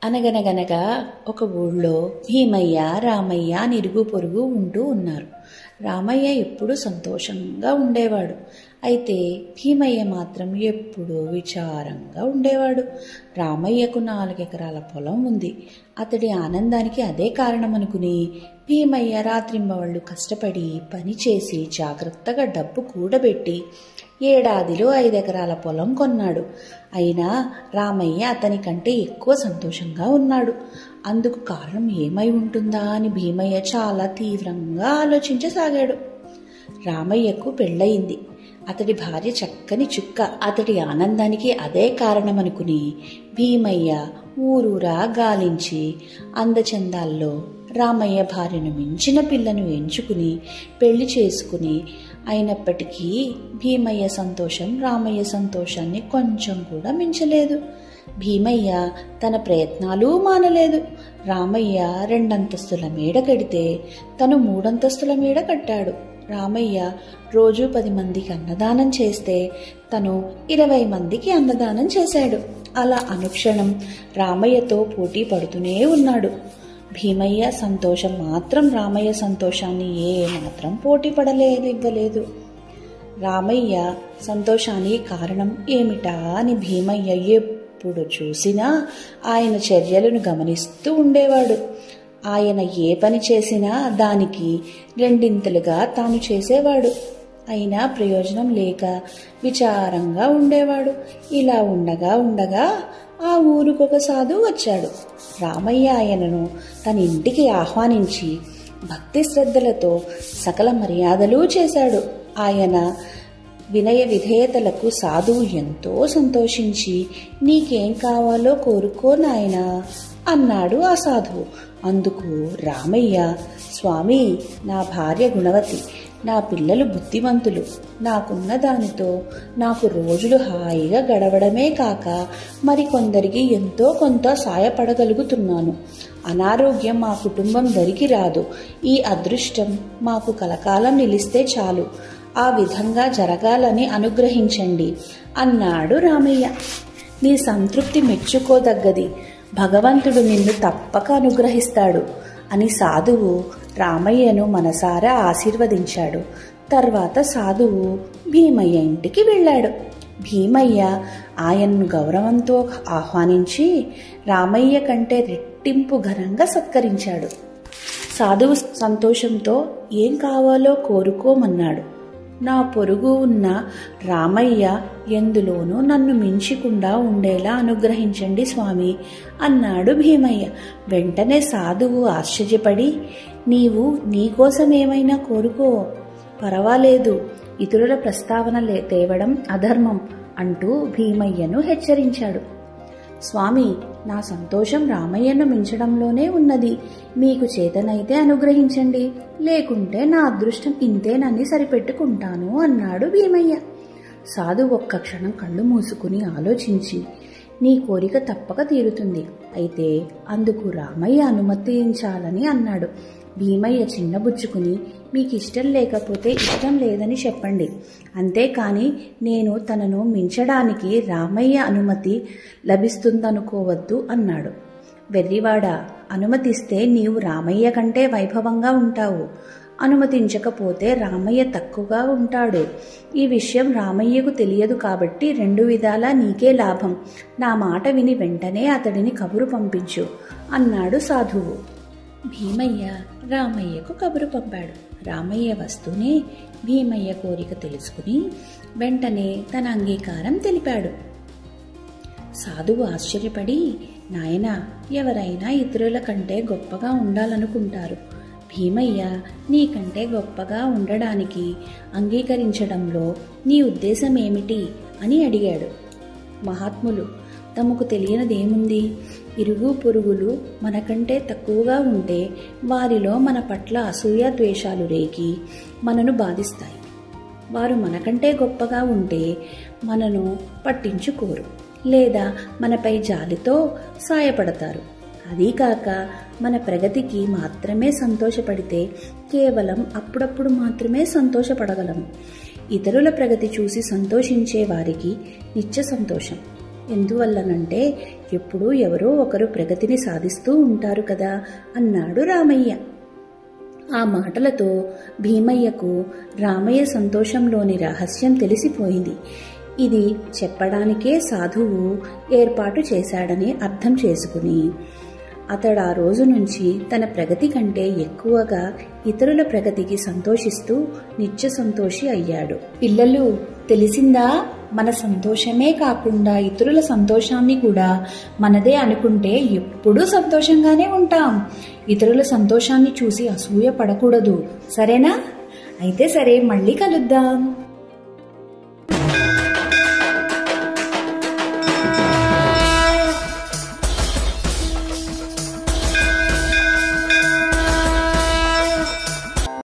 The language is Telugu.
అనగనగనగా ఒక ఊళ్ళో భీమయ్య రామయ్య అని ఇరుగు పొరుగు ఉంటూ ఉన్నారు రామయ్య ఎప్పుడూ సంతోషంగా ఉండేవాడు అయితే భీమయ్య మాత్రం ఎప్పుడూ విచారంగా ఉండేవాడు రామయ్యకు నాలుగెకరాల పొలం ఉంది అతడి ఆనందానికి అదే కారణం అనుకుని భీమయ్య రాత్రింబవళ్ళు కష్టపడి పని చేసి జాగ్రత్తగా డబ్బు కూడబెట్టి ఏడాదిలో ఐదెకరాల పొలం కొన్నాడు అయినా రామయ్య అతని కంటే ఎక్కువ సంతోషంగా ఉన్నాడు అందుకు కారణం ఏమై ఉంటుందా అని భీమయ్య చాలా తీవ్రంగా ఆలోచించసాగాడు రామయ్యకు పెళ్ళయింది అతడి భార్య చక్కని చుక్క అతడి ఆనందానికి అదే కారణమనుకుని భీమయ్య ఊరూరా గాలించి అందచందాల్లో రామయ్య భార్యను మించిన పిల్లను ఎంచుకుని పెళ్లి చేసుకుని అయినప్పటికీ భీమయ్య సంతోషం రామయ్య సంతోషాన్ని కొంచెం కూడా మించలేదు భీమయ్య తన ప్రయత్నాలు మానలేదు రామయ్య రెండంతస్తుల మేడ కడితే తను మూడంతస్తుల మేడ కట్టాడు రామయ్య రోజు పది మందికి అన్నదానం చేస్తే తను ఇరవై మందికి అన్నదానం చేశాడు అలా అనుక్షణం రామయ్యతో పోటీ పడుతూనే ఉన్నాడు భీమయ్య సంతోషం మాత్రం రామయ్య సంతోషాన్ని ఏ మాత్రం పోటీ పడలేదు ఇవ్వలేదు రామయ్య సంతోషానికి కారణం ఏమిటా అని భీమయ్య ఎప్పుడు చూసినా ఆయన చర్యలను గమనిస్తూ ఉండేవాడు ఆయన ఏ పని చేసినా దానికి రెండింతలుగా తాను చేసేవాడు అయినా ప్రయోజనం లేక విచారంగా ఉండేవాడు ఇలా ఉండగా ఉండగా ఆ ఊరికొక సాధువు వచ్చాడు రామయ్య ఆయనను తన ఇంటికి ఆహ్వానించి భక్తి శ్రద్ధలతో సకల మర్యాదలు చేశాడు ఆయన వినయ విధేయతలకు సాధువు ఎంతో సంతోషించి నీకేం కావాలో కోరుకో నాయనా అన్నాడు ఆ సాధువు అందుకు రామయ్య స్వామి నా భార్య గుణవతి నా పిల్లలు బుద్ధిమంతులు నాకున్న దానితో నాకు రోజులు హాయిగా గడవడమే కాక మరికొందరికి ఎంతో కొంత సాయపడగలుగుతున్నాను అనారోగ్యం మా కుటుంబం దరికి రాదు ఈ అదృష్టం మాకు కలకాలం నిలిస్తే చాలు ఆ విధంగా జరగాలని అనుగ్రహించండి అన్నాడు రామయ్య నీ సంతృప్తి మెచ్చుకోదగ్గది భగవంతుడు నిన్ను తప్పక అనుగ్రహిస్తాడు అని సాధువు రామయ్యను మనసారా ఆశీర్వదించాడు తర్వాత సాధువు భీమయ్య ఇంటికి వెళ్ళాడు భీమయ్య ఆయన్ను గౌరవంతో ఆహ్వానించి రామయ్య కంటే రెట్టింపు ఘనంగా సత్కరించాడు సాధువు సంతోషంతో ఏం కావాలో కోరుకోమన్నాడు నా పొరుగు ఉన్న రామయ్య ఎందులోనూ నన్ను మించకుండా ఉండేలా అనుగ్రహించండి స్వామి అన్నాడు భీమయ్య వెంటనే సాధువు ఆశ్చర్యపడి నీవు నీకోసమేమైనా కోరుకో పర్వాలేదు ఇతరుల ప్రస్తావన తేవడం అధర్మం అంటూ భీమయ్యను హెచ్చరించాడు స్వామి నా సంతోషం రామయ్యను మించడంలోనే ఉన్నది మీకు చేతనైతే అనుగ్రహించండి లేకుంటే నా అదృష్టం ఇంతేనని సరిపెట్టుకుంటాను అన్నాడు భీమయ్య సాధు ఒక్క క్షణం కళ్ళు మూసుకుని ఆలోచించి నీ కోరిక తప్పక తీరుతుంది అయితే అందుకు రామయ్య అనుమతించాలని అన్నాడు భీమయ్య చిన్నబుచ్చుకుని మీకు ఇష్టం లేకపోతే ఇష్టం లేదని చెప్పండి అంతేకాని నేను తనను మించడానికి రామయ్య అనుమతి లభిస్తుందనుకోవద్దు అన్నాడు వెర్రివాడ అనుమతిస్తే నీవు రామయ్య కంటే వైభవంగా ఉంటావు అనుమతించకపోతే రామయ్య తక్కువగా ఉంటాడు ఈ విషయం రామయ్యకు తెలియదు కాబట్టి రెండు విధాలా నీకే లాభం నా మాట విని వెంటనే అతడిని కబురు పంపించు అన్నాడు సాధువు భీమయ్య రామయ్యకు కబురు పంపాడు రామయ్య వస్తూనే భీమయ్య కోరిక తెలుసుకుని వెంటనే తన అంగీకారం తెలిపాడు సాధువు ఆశ్చర్యపడి నాయన ఎవరైనా ఇతరుల కంటే గొప్పగా ఉండాలనుకుంటారు భీమయ్య నీకంటే గొప్పగా ఉండడానికి అంగీకరించడంలో నీ ఉద్దేశం ఏమిటి అని అడిగాడు మహాత్ములు తమకు తెలియనిదేముంది ఇరుగు పొరుగులు మనకంటే తక్కువగా ఉంటే వారిలో మన పట్ల అసూయ ద్వేషాలు రేగి మనను బాధిస్తాయి వారు మనకంటే గొప్పగా ఉంటే మనను పట్టించుకోరు లేదా మనపై జాలితో సాయపడతారు అదీకాక మన ప్రగతికి మాత్రమే సంతోషపడితే కేవలం అప్పుడప్పుడు మాత్రమే సంతోషపడగలము ఇతరుల ప్రగతి చూసి సంతోషించే వారికి నిత్య సంతోషం ఎందువల్లనంటే ఎప్పుడూ ఎవరో ఒకరు ప్రగతిని సాధిస్తూ ఉంటారు కదా అన్నాడు రామయ్య ఆ మాటలతో భీమయ్యకు రామయ్య సంతోషంలోని రహస్యం తెలిసిపోయింది ఇది చెప్పడానికే సాధువు ఏర్పాటు చేశాడని అర్థం చేసుకుని అతడు ఆ రోజు నుంచి తన ప్రగతి కంటే ఎక్కువగా ఇతరుల ప్రగతికి సంతోషిస్తూ నిత్య సంతోషి అయ్యాడు పిల్లలు తెలిసిందా మన సంతోషమే కాకుండా ఇతరుల సంతోషాన్ని కూడా మనదే అనుకుంటే ఎప్పుడూ సంతోషంగానే ఉంటాం ఇతరుల సంతోషాన్ని చూసి అసూయ పడకూడదు సరేనా అయితే సరే మళ్ళీ కలుద్దాం